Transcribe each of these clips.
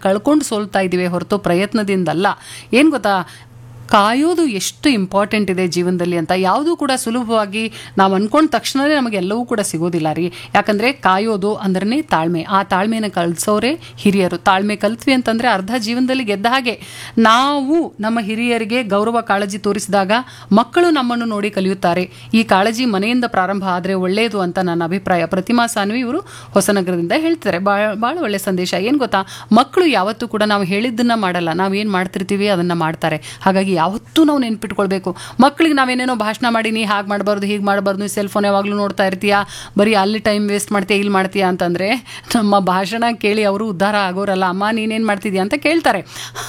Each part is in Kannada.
ಕಳ್ಕೊಂಡು ಸೋಲ್ತಾ ಇದ್ದೀವಿ ಹೊರತು ಪ್ರಯತ್ನದಿಂದಲ್ಲ ಏನು ಗೊತ್ತಾ ಕಾಯೋದು ಎಷ್ಟು ಇಂಪಾರ್ಟೆಂಟ್ ಇದೆ ಜೀವನದಲ್ಲಿ ಅಂತ ಯಾವುದೂ ಕೂಡ ಸುಲಭವಾಗಿ ನಾವು ಅನ್ಕೊಂಡ ತಕ್ಷಣವೇ ನಮಗೆ ಎಲ್ಲವೂ ಕೂಡ ಸಿಗೋದಿಲ್ಲ ರೀ ಯಾಕಂದರೆ ಕಾಯೋದು ಅಂದ್ರೆ ತಾಳ್ಮೆ ಆ ತಾಳ್ಮೆನ ಕಲಿಸೋರೆ ಹಿರಿಯರು ತಾಳ್ಮೆ ಕಲ್ತ್ವಿ ಅಂತಂದರೆ ಅರ್ಧ ಜೀವನದಲ್ಲಿ ಗೆದ್ದ ಹಾಗೆ ನಾವು ನಮ್ಮ ಹಿರಿಯರಿಗೆ ಗೌರವ ಕಾಳಜಿ ತೋರಿಸಿದಾಗ ಮಕ್ಕಳು ನಮ್ಮನ್ನು ನೋಡಿ ಕಲಿಯುತ್ತಾರೆ ಈ ಕಾಳಜಿ ಮನೆಯಿಂದ ಪ್ರಾರಂಭ ಆದರೆ ಒಳ್ಳೆಯದು ಅಂತ ನನ್ನ ಅಭಿಪ್ರಾಯ ಪ್ರತಿಮಾ ಸಾನ್ವಿ ಇವರು ಹೊಸನಗರದಿಂದ ಹೇಳ್ತಾರೆ ಭಾಳ ಭಾಳ ಒಳ್ಳೆ ಸಂದೇಶ ಏನು ಗೊತ್ತಾ ಮಕ್ಕಳು ಯಾವತ್ತೂ ಕೂಡ ನಾವು ಹೇಳಿದ್ದನ್ನ ಮಾಡಲ್ಲ ನಾವು ಏನು ಮಾಡ್ತಿರ್ತೀವಿ ಅದನ್ನು ಮಾಡ್ತಾರೆ ಹಾಗಾಗಿ ಯಾವತ್ತೂ ನಾವು ನೆನ್ಪಿಟ್ಕೊಳ್ಬೇಕು ಮಕ್ಕಳಿಗೆ ನಾವೇನೇನೋ ಭಾಷಣ ಮಾಡಿ ನೀ ಹಾಗೆ ಮಾಡಬಾರ್ದು ಹೀಗೆ ಮಾಡಬಾರ್ದು ನೀ ಸೆಲ್ ಫೋನ್ ಯಾವಾಗಲೂ ನೋಡ್ತಾ ಇರ್ತೀಯಾ ಬರೀ ಅಲ್ಲಿ ಟೈಮ್ ವೇಸ್ಟ್ ಮಾಡ್ತೀಯಾ ಇಲ್ಲಿ ಮಾಡ್ತೀಯಾ ಅಂತಂದರೆ ನಮ್ಮ ಭಾಷಣ ಕೇಳಿ ಅವರು ಉದ್ಧಾರ ಆಗೋರಲ್ಲ ಅಮ್ಮ ನೀನೇನು ಮಾಡ್ತಿದ್ಯಾ ಅಂತ ಕೇಳ್ತಾರೆ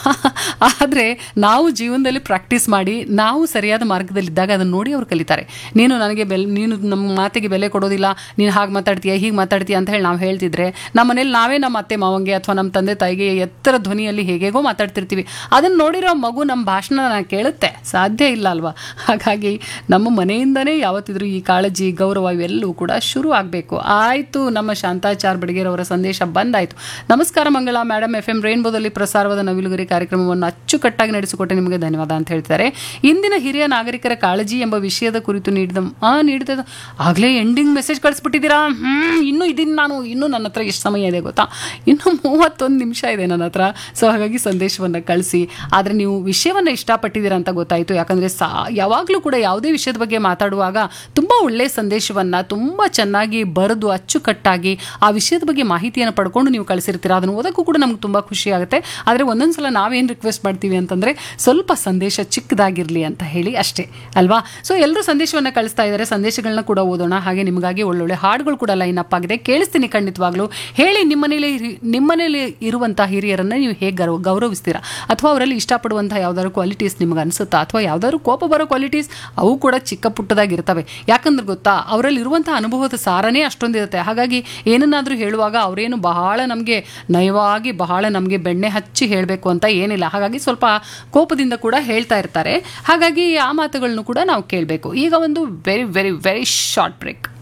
ಆದರೆ ನಾವು ಜೀವನದಲ್ಲಿ ಪ್ರಾಕ್ಟೀಸ್ ಮಾಡಿ ನಾವು ಸರಿಯಾದ ಮಾರ್ಗದಲ್ಲಿದ್ದಾಗ ಅದನ್ನು ನೋಡಿ ಅವ್ರು ಕಲಿತಾರೆ ನೀನು ನನಗೆ ಬೆಲೆ ನೀನು ನಮ್ಮ ಮಾತಿಗೆ ಬೆಲೆ ಕೊಡೋದಿಲ್ಲ ನೀನು ಹಾಗೆ ಮಾತಾಡ್ತೀಯ ಹೀಗೆ ಮಾತಾಡ್ತೀಯ ಅಂತ ಹೇಳಿ ನಾವು ಹೇಳ್ತಿದ್ರೆ ನಮ್ಮ ಮನೇಲಿ ನಾವೇ ನಮ್ಮ ಅತ್ತೆ ಮಾವಂಗೆ ಅಥವಾ ನಮ್ಮ ತಂದೆ ತಾಯಿಗೆ ಎತ್ತರ ಧ್ವನಿಯಲ್ಲಿ ಹೇಗೇಗೋ ಮಾತಾಡ್ತಿರ್ತೀವಿ ಅದನ್ನು ನೋಡಿರೋ ಮಗು ನಮ್ಮ ಭಾಷಣ ಕೇಳುತ್ತೆ ಸಾಧ್ಯ ಇಲ್ಲ ಅಲ್ವಾ ಹಾಗಾಗಿ ನಮ್ಮ ಮನೆಯಿಂದನೇ ಯಾವತ್ತಿದ್ರೂ ಈ ಕಾಳಜಿ ಗೌರವ ಇವೆಲ್ಲವೂ ಕೂಡ ಶುರು ಆಗಬೇಕು ಆಯಿತು ನಮ್ಮ ಶಾಂತಾಚಾರ್ ಬಡಿಗೇರವರ ಸಂದೇಶ ಬಂದಾಯಿತು ನಮಸ್ಕಾರ ಮಂಗಳ ಮೇಡಮ್ ಎಫ್ ಎಂ ರೈನ್ಬೋದಲ್ಲಿ ಪ್ರಸಾರವಾದ ನವಿಲುಗರಿ ಕಾರ್ಯಕ್ರಮವನ್ನು ಅಚ್ಚುಕಟ್ಟಾಗಿ ನಡೆಸಿಕೊಟ್ಟೆ ನಿಮಗೆ ಧನ್ಯವಾದ ಅಂತ ಹೇಳ್ತಾರೆ ಇಂದಿನ ಹಿರಿಯ ನಾಗರಿಕರ ಕಾಳಜಿ ಎಂಬ ವಿಷಯದ ಕುರಿತು ನೀಡಿದ ಆ ನೀಡಿದ ಆಗಲೇ ಎಂಡಿಂಗ್ ಮೆಸೇಜ್ ಕಳಿಸ್ಬಿಟ್ಟಿದ್ದೀರಾ ಹ್ಞೂ ಇನ್ನೂ ಇದೀನಿ ನಾನು ಇನ್ನೂ ನನ್ನ ಹತ್ರ ಎಷ್ಟು ಸಮಯ ಇದೆ ಗೊತ್ತಾ ಇನ್ನೂ ಮೂವತ್ತೊಂದು ನಿಮಿಷ ಇದೆ ನನ್ನ ಹತ್ರ ಸೊ ಹಾಗಾಗಿ ಸಂದೇಶವನ್ನು ಕಳಿಸಿ ಆದರೆ ನೀವು ವಿಷಯವನ್ನು ಇಷ್ಟಪಟ್ಟಿದ್ದೀರಾ ಅಂತ ಗೊತ್ತಾಯಿತು ಯಾಕಂದರೆ ಸಾ ಯಾವಾಗಲೂ ಕೂಡ ಯಾವುದೇ ವಿಷಯದ ಬಗ್ಗೆ ಮಾತಾಡುವಾಗ ತುಂಬ ಒಳ್ಳೆಯ ಸಂದೇಶವನ್ನು ತುಂಬ ಚೆನ್ನಾಗಿ ಬರೆದು ಅಚ್ಚುಕಟ್ಟಾಗಿ ಆ ವಿಷಯದ ಬಗ್ಗೆ ಮಾಹಿತಿಯನ್ನು ಪಡ್ಕೊಂಡು ನೀವು ಕಳಿಸಿರ್ತೀರಾ ಅದನ್ನು ಓದೋಕ್ಕೂ ಕೂಡ ನಮ್ಗೆ ತುಂಬ ಖುಷಿ ಆಗುತ್ತೆ ಆದರೆ ಒಂದೊಂದು ಸಲ ನಾವೇನು ರಿಕ್ವೆಸ್ಟ್ ಮಾಡ್ತೀವಿ ಅಂತಂದರೆ ಸ್ವಲ್ಪ ಸಂದೇಶ ಚಿಕ್ಕದಾಗಿರಲಿ ಅಂತ ಹೇಳಿ ಅಷ್ಟೇ ಅಲ್ವಾ ಸೊ ಎಲ್ಲರೂ ಸಂದೇಶವನ್ನು ಕಳಿಸ್ತಾ ಇದ್ದಾರೆ ಸಂದೇಶಗಳನ್ನ ಕೂಡ ಓದೋಣ ಹಾಗೆ ನಿಮಗಾಗಿ ಒಳ್ಳೊಳ್ಳೆ ಹಾಡುಗಳು ಕೂಡ ಲೈನ್ ಅಪ್ ಆಗಿದೆ ಕೇಳಿಸ್ತೀನಿ ಖಂಡಿತವಾಗ್ಲೂ ಹೇಳಿ ನಿಮ್ಮನೇಲಿ ನಿಮ್ಮನೇಲಿ ಇರುವಂಥ ಹಿರಿಯರನ್ನು ನೀವು ಹೇಗೆ ಗೌರವ ಗೌರವಿಸ್ತೀರಾ ಅಥವಾ ಅವರಲ್ಲಿ ಇಷ್ಟಪಡುವಂಥ ಯಾವ್ದಾದ್ರು ಕ್ವಾಲಿಟೀಸ್ ನಿಮ್ಗೆ ಅನಿಸುತ್ತಾ ಅಥವಾ ಯಾವ್ದಾದ್ರು ಕೋಪ ಬರೋ ಕ್ವಾಲಿಟೀಸ್ ಅವು ಕೂಡ ಚಿಕ್ಕ ಪುಟ್ಟದಾಗಿರ್ತವೆ ಯಾಕಂದ್ರೆ ಗೊತ್ತಾ ಅವರಲ್ಲಿ ಇರುವಂಥ ಅನುಭವದ ಸಾರನೇ ಅಷ್ಟೊಂದಿರುತ್ತೆ ಹಾಗಾಗಿ ಏನನ್ನಾದರೂ ಹೇಳುವಾಗ ಅವರೇನು ಬಹಳ ನಮಗೆ ನಯವಾಗಿ ಬಹಳ ನಮಗೆ ಬೆಣ್ಣೆ ಹಚ್ಚಿ ಹೇಳಬೇಕು ಅಂತ ಏನಿಲ್ಲ ಹಾಗಾಗಿ ಸ್ವಲ್ಪ ಕೋಪದಿಂದ ಕೂಡ ಹೇಳ್ತಾ ಇರ್ತಾರೆ ಹಾಗಾಗಿ ಆ ಮಾತುಗಳನ್ನು ಕೂಡ ನಾವು ಕೇಳಬೇಕು ಈಗ ಒಂದು very very very short break